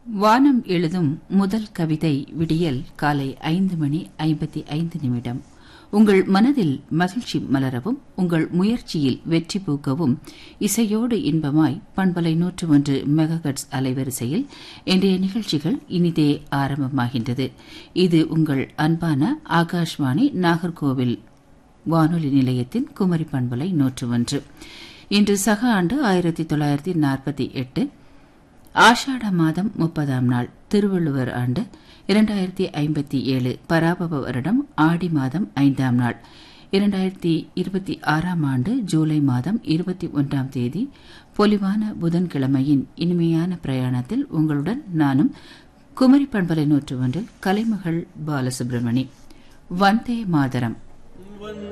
வானம் எழுதும் முதல் கவிதை விடியல் காலை ஐந்து மணி ஐம்பத்தி ஐந்து நிமிடம் உங்கள் மனதில் மகிழ்ச்சி மலரவும் உங்கள் முயற்சியில் வெற்றி பூக்கவும் இசையோடு இன்பமாய் பண்பலை நூற்று ஒன்று மெகஹட்ஸ் அலைவரிசையில் இன்றைய நிகழ்ச்சிகள் இனிதே ஆரம்பமாகின்றது இது உங்கள் அன்பான ஆகாஷ்வாணி நாகர்கோவில் வானொலி நிலையத்தின் குமரி பண்பலை நூற்று ஒன்று இன்று சக ஆண்டு ஆயிரத்தி தொள்ளாயிரத்தி நாற்பத்தி எட்டு ஆஷாட மாதம் முப்பதாம் நாள் திருவள்ளுவர் ஆண்டு இரண்டாயிரத்தி ஐம்பத்தி ஏழு பராபவ வருடம் ஆடி மாதம் ஐந்தாம் நாள் இரண்டாயிரத்தி இருபத்தி ஆறாம் ஆண்டு ஜூலை மாதம் இருபத்தி ஒன்றாம் தேதி பொலிவான புதன்கிழமையின் இனிமையான பிரயாணத்தில் உங்களுடன் நானும் குமரி பண்பலை நூற்று ஒன்றில் கலைமகள் பாலசுப்ரமணி வந்தே மாதரம்